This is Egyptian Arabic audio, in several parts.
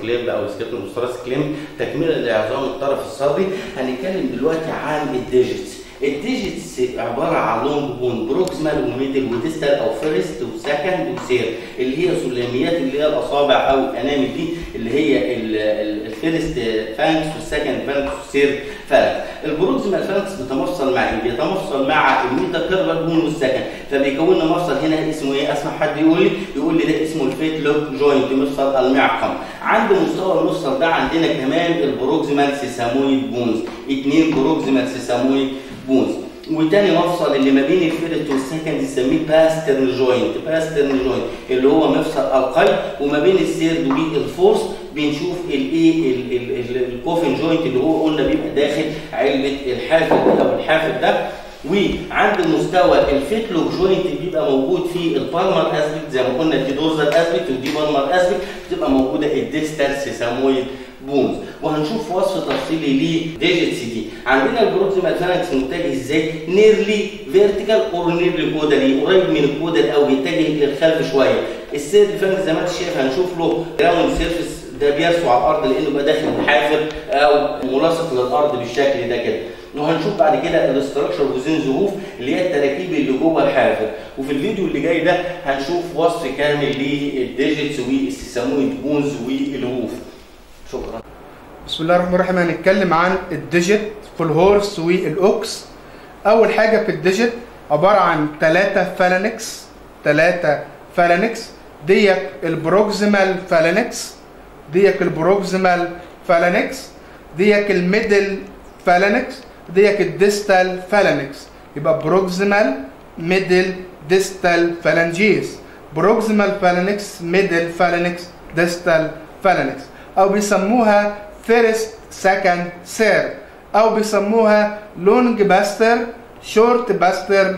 كليب او سكيلتون كليم تكمله لعظام الطرف الصدري هنتكلم دلوقتي عن الديجيتس الديجيتس عباره عن لونج بون بروكسيمال وميدل وديستال او فيرست وسكند وسير اللي هي سلميات اللي هي الاصابع او الانامل دي اللي هي الفيرست فانكس والسكند فانكس والسير فانكس البروكسيمال فانكس بتمفصل مع ايه؟ بيتمفصل مع الميتا كيرفال بون والسكند فبيكون لنا مفصل هنا اسمه ايه؟ اسمع حد يقول لي يقول لي ده اسمه الفيت لوك جوينت مفصل المعقم عند مستوى المفصل ده عندنا كمان البروكسيمال سيسامويد بونز اثنين بروكسيمال سيسامويد بونز وتاني مفصل اللي ما بين الفيرست والسكند يسميه باسترن جوينت باسترن جوينت اللي هو مفصل القلب وما بين السيرد والفورس بنشوف الايه الكوفن جوينت اللي هو قلنا بيبقى داخل علبه الحافل او الحافل ده وعند المستوى الفيتلوك جوينت بيبقى موجود في البالمر اسبكت زي ما قلنا دي دورزال اسبكت ودي بالمر اسبكت بتبقى موجوده الديستال سيسامويد بونز وهنشوف وصف تفصيلي لديجيتس دي عندنا البروكسيمال فانكس متجه ازاي نيرلي فيرتيكال اور نيرلي كودالي قريب من الكودال او بيتجه للخلف شويه السيرد فانكس زي ما انت شايف هنشوف له جراوند سيرفيس ده بيرسو على الارض لانه بقى داخل الحافر او ملاصق للارض بالشكل ده كده وهنشوف بعد كده الاستراكشر وزين ظروف اللي هي التراكيب اللي جوه الحافر وفي الفيديو اللي جاي ده هنشوف وصف كامل للديجيتس والسيسامويد بونز والهوف شكرا بسم الله الرحمن الرحيم هنتكلم عن الديجيت في الهورس والاوكس اول حاجه في الديجيت عباره عن ثلاثه فالانكس ثلاثه فالانكس ديك البروكسيمال فالانكس ديك البروكسيمال فالانكس ديك الميدل فالانكس ديك الديستال فالانكس يبقى بروكسيمال ميدل ديستال فالانجيز بروكسيمال فالانكس ميدل فالانكس ديستال فالانكس او بيسموها فيرست سكند سير او بيسموها لونج باستر شورت باستر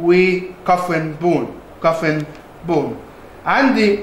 وكافن بون كافن بون عندي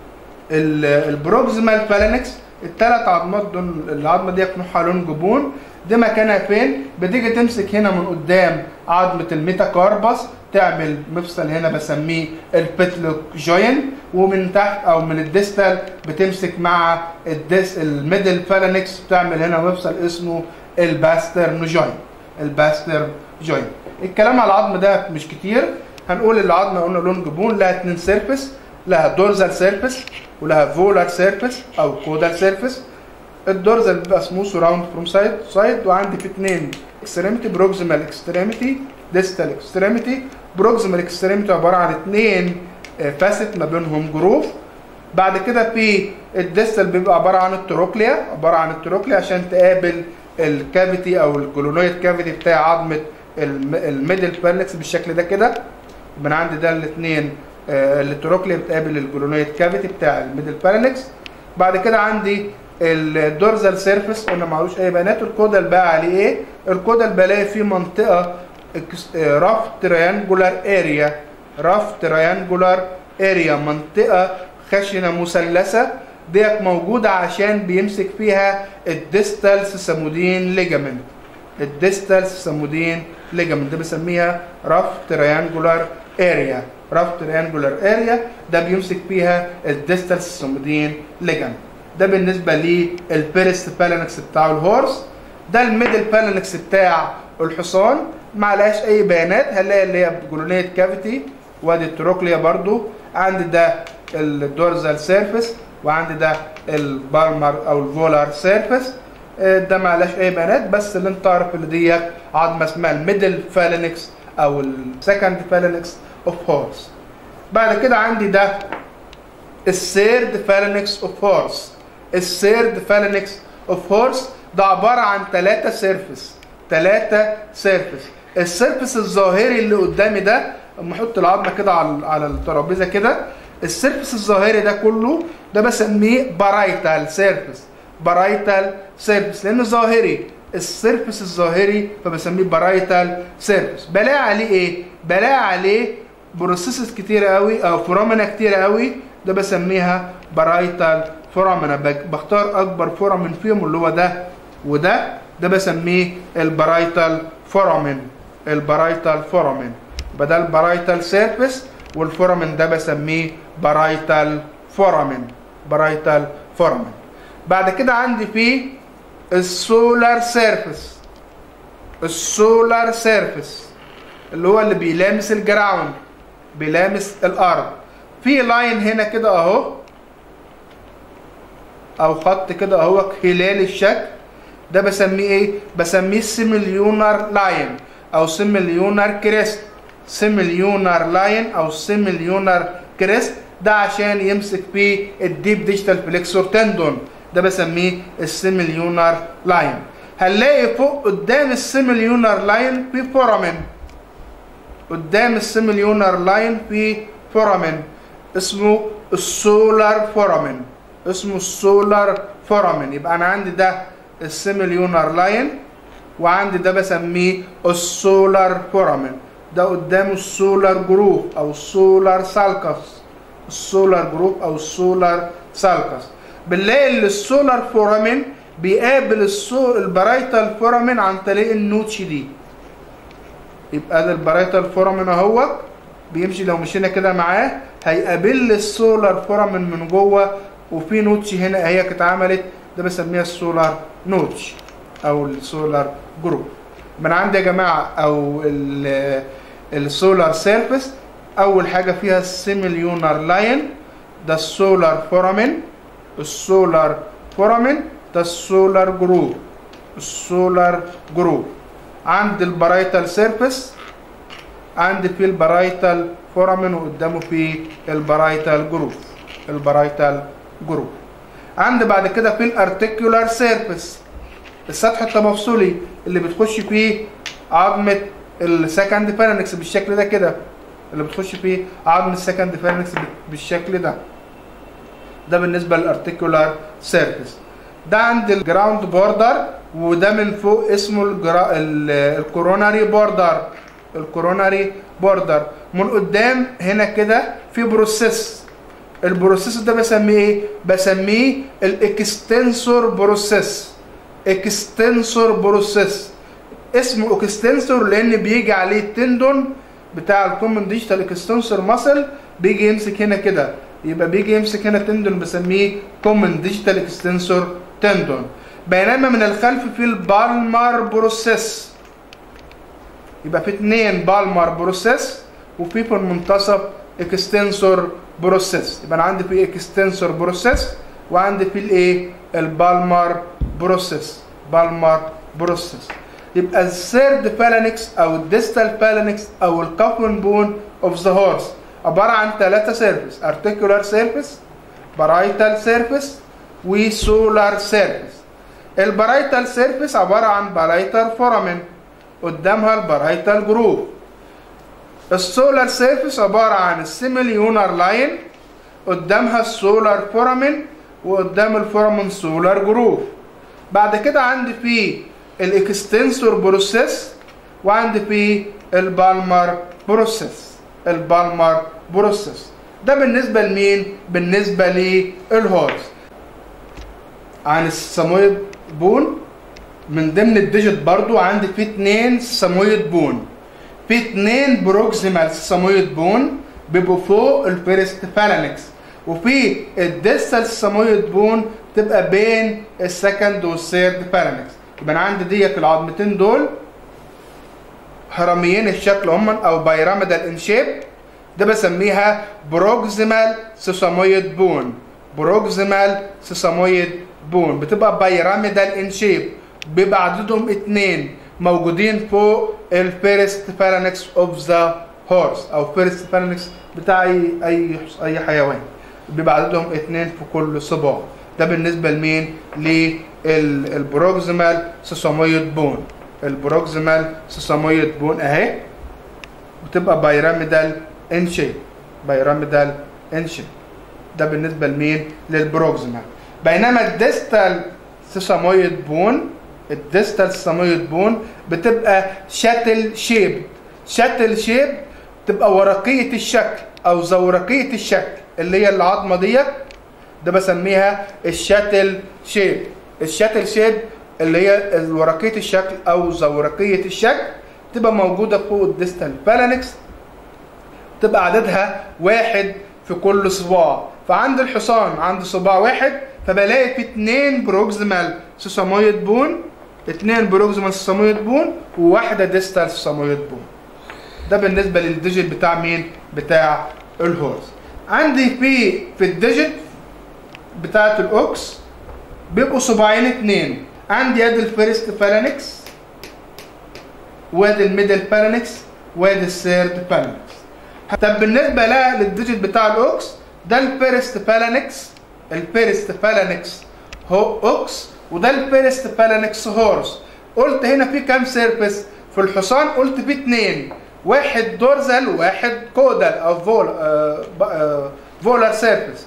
البروكسيمال فالانكس الثلاث عظمات دول العظمه دي نوعها لونج بون دي مكانها فين بتيجي تمسك هنا من قدام عظمه الميتاكاربس تعمل مفصل هنا بسميه البيتلوك جوين ومن تحت او من الديستال بتمسك مع الديس الميدل فالانكس بتعمل هنا مفصل اسمه الباسترن جوين الباستر جوين الكلام على العظم ده مش كتير هنقول العظمه قلنا لونج بون لها اتنين سيرفيس لها دورزال سيرفيس ولها فولار سيرفيس او كودال سيرفيس الدورزال بيبقى سموث راوند فروم سايد سايد وعندي في اثنين اكستريميتي بروكسيمال اكستريميتي ديستال اكستريميتي بروكسيمال اكستريميتي عباره عن اثنين فاسيت ما بينهم جروف بعد كده في الديستال بيبقى عباره عن التروكليا عباره عن التروكليا عشان تقابل الكافيتي او الجلونويد كافيتي بتاع عظمه الميدل فالكس بالشكل ده كده من عندي ده الاثنين التروكليا بتقابل الجلونويد كافيتي بتاع الميدل فالكس بعد كده عندي الدورزال سيرفيس قلنا معلوش اي بيانات الكودال بقى عليه ايه الكودال بلاقي فيه منطقه راف تريانجولار اريا راف تريانجولار اريا منطقه خشنه مثلثه ديت موجوده عشان بيمسك فيها الديستال سيسامودين ليجامنت الديستال سيسامودين ليجامنت ده بنسميها راف تريانجولار اريا راف تريانجولار اريا ده بيمسك فيها الديستال سيسامودين ليجامنت ده بالنسبه للبيرست بالانكس بتاع الهورس ده الميدل بالانكس بتاع الحصان ما عليهاش اي بيانات هنلاقي اللي هي جلونيت كافيتي وادي التروكليا برضو عندي ده الدورزال سيرفيس وعندي ده البالمر او الفولار سيرفيس ده ما عليهاش اي بيانات بس اللي انت تعرف اللي دي عظمه اسمها الميدل فالينكس او السكند فالينكس اوف هورس بعد كده عندي ده السيرد فالينكس اوف هورس السيرد فالينكس اوف هورس ده عباره عن ثلاثه سيرفيس ثلاثه سيرفيس السيرفيس الظاهري اللي قدامي ده اما احط العظمه كده على على الترابيزه كده السيرفيس الظاهري ده كله ده بسميه بارايتال سيرفيس بارايتال سيرفيس لانه ظاهري السيرفيس الظاهري فبسميه بارايتال سيرفيس بلاقي عليه ايه بلاقي عليه بروسيسز كتيره قوي او فورامنا كتيره قوي ده بسميها بارايتال فورامنا بختار اكبر فورامن فيهم اللي هو ده وده ده بسميه البرايتال فورامين البرايتال فورامين بدل البرايتال سيرفيس والفورامين ده بسميه برايتال فورامين برايتال فورامين بعد كده عندي في السولار سيرفيس السولار سيرفيس اللي هو اللي بيلامس الجراوند بيلامس الارض في لاين هنا كده اهو او خط كده اهو هلال الشكل ده بسميه ايه بسميه سيميليونر لاين او سيميليونر كريست سيميليونر لاين او سيميليونر كريست ده عشان يمسك فيه الديب ديجيتال فليكسور تندون ده بسميه السيميليونر لاين هنلاقي فوق قدام السيميليونر لاين في فورامين قدام السيميليونر لاين في فورامين اسمه السولار فورامين اسمه السولار فورامين يبقى انا عندي ده السيميليونر لاين وعندي ده بسميه السولار فورامين ده قدامه السولار جروف او السولار سالكس السولار جروف او السولار سالكس بنلاقي ان السولار فورامين بيقابل السو البرايتال فورامين عن طريق النوتش دي يبقى ده البرايتال فورامين اهو بيمشي لو مشينا كده معاه هيقابل لي السولار فورامين من جوه وفي نوتش هنا اهي كانت اتعملت ده بسميها السولار نوتش او السولار جروب من عندي يا جماعه او السولار سيرفيس اول حاجه فيها السيميليونر لاين ده السولار فورامين السولار فورامين ده السولار جروب السولار جروب عند البرايتال سيرفيس عندي في البرايتال فورامين وقدامه في البرايتال جروب البرايتال جروب عندي بعد كده في الارتيكولار سيرفيس السطح التمفصلي اللي بتخش فيه عظمه السكند فارنكس بالشكل ده كده اللي بتخش فيه عظم السكند فارنكس بالشكل ده ده بالنسبه للارتيكولار سيرفيس ده عند الجراوند بوردر وده من فوق اسمه الجرا... الكوروناري بوردر الكوروناري بوردر من قدام هنا كده في بروسيس البروسيس ده بسميه ايه بسميه الاكستنسور بروسيس اكستنسور بروسيس اسمه اكستنسور لان بيجي عليه التندون بتاع الكومن ديجيتال اكستنسور ماسل بيجي يمسك هنا كده يبقى بيجي يمسك هنا تندون بسميه كومن ديجيتال اكستنسور تندون بينما من الخلف في البالمر بروسيس يبقى في اتنين بالمر بروسيس وفي في المنتصف اكستنسور بروسيس يبقى انا عندي في اكستنسور بروسيس وعندي في الايه البالمر بروسيس بالمر بروسيس يبقى الثيرد فالانكس او الديستال فالانكس او الكافون بون اوف ذا هورس عباره عن ثلاثه سيرفيس ارتيكولار سيرفيس برايتال سيرفيس وسولار سيرفيس البرايتال سيرفيس عباره عن برايتال فورامين قدامها البرايتال جروف السولار سيرفيس عباره عن السيميليونر لاين قدامها السولار فورامين وقدام الفورامين سولار جروف بعد كده عندي في الاكستنسور بروسيس وعندي في البالمر بروسيس البالمر بروسيس ده بالنسبة لمين؟ بالنسبة للهورس عن السمويد بون من ضمن الديجيت برضو عندي في اتنين سمويد بون في اتنين بروكسيمال سمويد بون بيبقوا فوق الفيرست فالانكس وفي الديستال سمويد بون تبقى بين السكند والثيرد فالانكس يبقى انا عندي ديت العظمتين دول هرميين الشكل هم او بيراميدال ان شيب ده بسميها بروكسيمال سيسامويد بون بروكسيمال سيسامويد بون بتبقى بيراميدال ان شيب بيبقى عددهم اتنين موجودين فوق الفيرست فالانكس اوف ذا هورس او فيرست فالانكس بتاع اي اي اي حيوان بيبقى عددهم اتنين في كل صباع ده بالنسبه لمين للبروكسيمال سيسامويد بون البروكسيمال سيسامويد بون اهي بتبقى بيراميدال ان شيب بيراميدال ان شيب ده بالنسبه لمين للبروكسيمال بينما الديستال سيسامويد بون الديستال سيسامويد بون بتبقى شاتل شيب شاتل شيب تبقى ورقيه الشكل او زورقيه الشكل اللي هي العظمه ديت ده بسميها الشاتل شيب الشاتل شيب اللي هي ورقيه الشكل او زورقيه الشكل تبقى موجوده فوق الديستال فالانكس تبقى عددها واحد في كل صباع فعند الحصان عند صباع واحد فبلاقي في اتنين بروكسيمال سوسامويد بون اتنين بروكسيمال سوسامويد بون وواحده ديستال سوسامويد بون ده بالنسبه للديجيت بتاع مين بتاع الهورس عندي في في الديجيت بتاعت الاوكس بيبقوا صباعين اتنين عندي ادي الفيرست فالانكس وادي الميدل فالانكس وادي الثيرد فالانكس طب بالنسبه لا للديجيت بتاع الاوكس ده الفيرست فالانكس الفيرست فالانكس هو اوكس وده الفيرست فالانكس هورس قلت هنا في كام سيرفيس في الحصان قلت في اتنين واحد دورزال وواحد كودال او فول آه آه فولار سيرفيس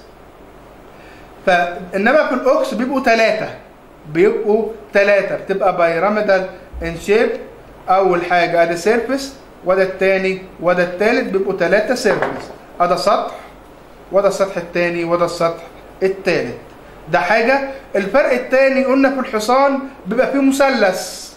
فانما في الاوكس بيبقوا ثلاثه بيبقوا ثلاثه بتبقى بايراميدال ان شيب اول حاجه ادي سيرفيس وده الثاني وده الثالث بيبقوا ثلاثه سيرفيس ادي سطح وده السطح الثاني وده السطح الثالث ده حاجه الفرق الثاني قلنا في الحصان بيبقى فيه مثلث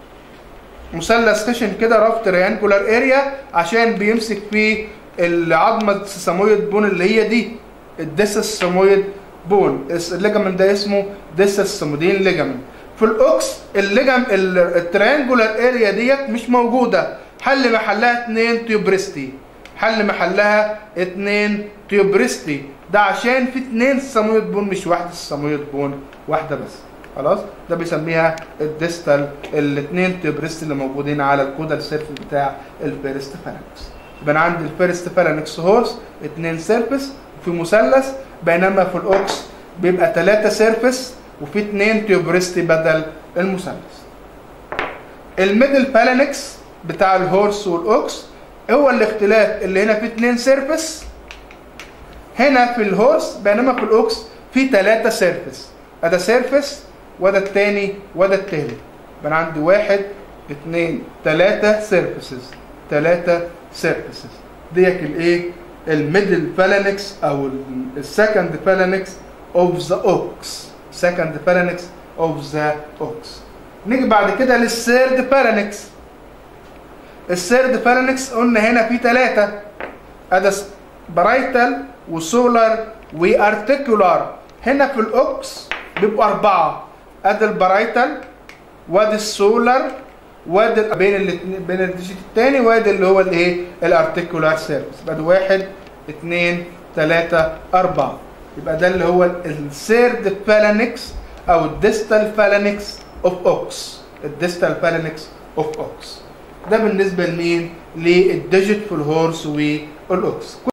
مثلث خشن كده رف تريانجولار اريا عشان بيمسك فيه العظمه السيسامويد بون اللي هي دي الديسسامويد بون الليجامنت ده اسمه ديسسامودين ليجامنت في الاوكس الليجام التريانجولار اريا ديت مش موجوده حل محلها اتنين تيوبريستي حل محلها اتنين تيوبريستي ده عشان في اتنين سيسامويد بون مش واحده سيسامويد بون واحده بس خلاص ده بيسميها الديستال الاثنين تيوبريست اللي موجودين على الكودال سيرفيس بتاع الفيرست فالانكس يبقى انا عندي الفيرست فالانكس هورس اثنين سيرفيس وفي مثلث بينما في الاوكس بيبقى ثلاثه سيرفيس وفي اثنين تيوبريست بدل المثلث الميدل فالانكس بتاع الهورس والاوكس هو الاختلاف اللي هنا في اثنين سيرفيس هنا في الهورس بينما في الاوكس في ثلاثه سيرفيس ادا سيرفيس وده التاني وده التالت يبقى انا عندي واحد اثنين ثلاثة سيرفيسز ثلاثة سيرفيسز ديك الايه الميدل فالانكس او السكند فالانكس اوف ذا اوكس سكند فالانكس اوف ذا اوكس نيجي بعد كده للثيرد فالانكس الثيرد فالانكس قلنا هنا في ثلاثة ادا برايتال وسولار وارتيكولار هنا في الاوكس بيبقوا أربعة أدي البرايتال وادي السولار وادي بين الاثنين بين الديجيت الثاني وادي اللي هو الايه الارتيكولار سيرفيس يبقى واحد اثنين ثلاثة أربعة يبقى ده اللي هو الثيرد فالانكس أو الديستال فالانكس أوف أوكس الديستال فالانكس أوف أوكس ده بالنسبة لمين؟ للديجيت في الهورس والأوكس